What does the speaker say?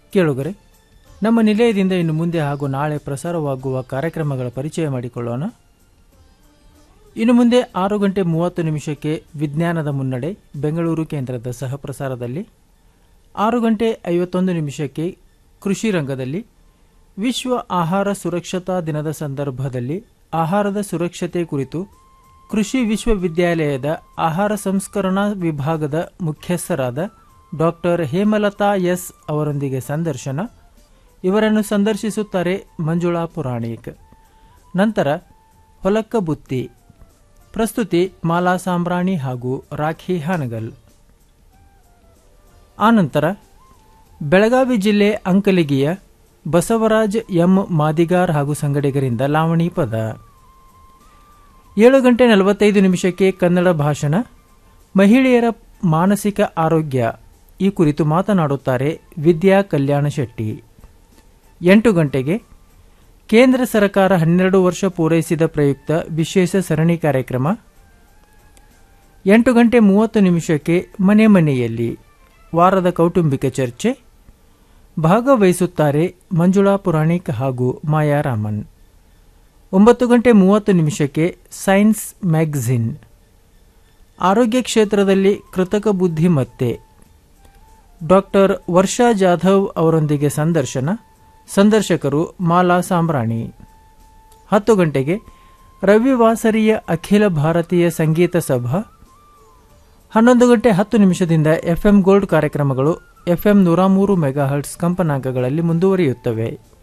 ಕೇಳುಗರೆ ನಮ್ಮ ನಿಲಯದಿಂದ ಇನ್ನು ಮುಂದೆ ಹಾಗೂ ನಾಳೆ ಪ್ರಸಾರವಾಗುವ ಕಾರ್ಯಕ್ರಮಗಳ ಪರಿಚಯ ಮಾಡಿಕೊಳ್ಳೋಣ ಇನ್ನು ಮುಂದೆ ಆರು ಗಂಟೆ ಮೂವತ್ತು ನಿಮಿಷಕ್ಕೆ ವಿಜ್ಞಾನದ ಮುನ್ನಡೆ ಬೆಂಗಳೂರು ಕೇಂದ್ರದ ಸಹಪ್ರಸಾರದಲ್ಲಿ ಆರು ಗಂಟೆ ಐವತ್ತೊಂದು ನಿಮಿಷಕ್ಕೆ ಕೃಷಿ ರಂಗದಲ್ಲಿ ವಿಶ್ವ ಆಹಾರ ಸುರಕ್ಷತಾ ದಿನದ ಸಂದರ್ಭದಲ್ಲಿ ಆಹಾರದ ಸುರಕ್ಷತೆ ಕುರಿತು ಕೃಷಿ ವಿಶ್ವವಿದ್ಯಾಲಯದ ಆಹಾರ ಸಂಸ್ಕರಣಾ ವಿಭಾಗದ ಮುಖ್ಯಸ್ಥರಾದ ಡಾಕ್ಟರ್ ಹೇಮಲತಾ ಎಸ್ ಅವರೊಂದಿಗೆ ಸಂದರ್ಶನ ಇವರನ್ನು ಸಂದರ್ಶಿಸುತ್ತಾರೆ ಮಂಜುಳಾ ಪುರಾಣಿಕ್ ನಂತರ ಹೊಲಕ್ಕ ಬುತ್ತಿ ಪ್ರಸ್ತುತಿ ಮಾಲಾ ಸಾಂಬ್ರಾಣಿ ಹಾಗೂ ರಾಖಿ ಹಾನಗಲ್ ಆನಂತರ ಬೆಳಗಾವಿ ಜಿಲ್ಲೆ ಅಂಕಲಿಗಿಯ ಬಸವರಾಜ್ ಎಂ ಮಾದಿಗಾರ್ ಹಾಗೂ ಸಂಗಡಿಗರಿಂದ ಲಾವಣಿ ಪದ ಏಳು ಗಂಟೆ ನಲವತ್ತೈದು ನಿಮಿಷಕ್ಕೆ ಕನ್ನಡ ಭಾಷಣ ಮಹಿಳೆಯರ ಮಾನಸಿಕ ಆರೋಗ್ಯ ಈ ಕುರಿತು ಮಾತನಾಡುತ್ತಾರೆ ವಿದ್ಯಾ ಕಲ್ಯಾಣ ಶೆಟ್ಟಿ ಎಂಟು ಗಂಟೆಗೆ ಕೇಂದ್ರ ಸರ್ಕಾರ ಹನ್ನೆರಡು ವರ್ಷ ಪೂರೈಸಿದ ಪ್ರಯುಕ್ತ ವಿಶೇಷ ಸರಣಿ ಕಾರ್ಯಕ್ರಮ ಎಂಟು ಗಂಟೆ ಮೂವತ್ತು ನಿಮಿಷಕ್ಕೆ ಮನೆ ಮನೆಯಲ್ಲಿ ವಾರದ ಕೌಟುಂಬಿಕ ಚರ್ಚೆ ಭಾಗವಹಿಸುತ್ತಾರೆ ಮಂಜುಳಾ ಪುರಾಣಿಕ್ ಹಾಗೂ ಮಾಯಾ ರಾಮನ್ ಒಂಬತ್ತು ಗಂಟೆ ಮೂವತ್ತು ನಿಮಿಷಕ್ಕೆ ಸೈನ್ಸ್ ಮ್ಯಾಗಝಿನ್ ಆರೋಗ್ಯ ಕ್ಷೇತ್ರದಲ್ಲಿ ಕೃತಕ ಬುದ್ಧಿಮತ್ತೆ ಡಾಕ್ಟರ್ ವರ್ಷಾ ಜಾಧವ್ ಅವರೊಂದಿಗೆ ಸಂದರ್ಶನ ಸಂದರ್ಶಕರು ಮಾಲಾ ಸಾಂಬ್ರಾಣಿ ಹತ್ತು ಗಂಟೆಗೆ ರವಿವಾಸರಿಯ ಅಖಿಲ ಭಾರತೀಯ ಸಂಗೀತ ಸಭಾ ಹನ್ನೊಂದು ಗಂಟೆ ಹತ್ತು ನಿಮಿಷದಿಂದ ಎಫ್ಎಂ ಗೋಲ್ಡ್ ಕಾರ್ಯಕ್ರಮಗಳು ಎಫ್ಎಂ ನೂರ ಮೂರು ಮೆಗಾಹರ್ಟ್ಸ್ ಕಂಪನಾಂಕಗಳಲ್ಲಿ ಮುಂದುವರಿಯುತ್ತವೆ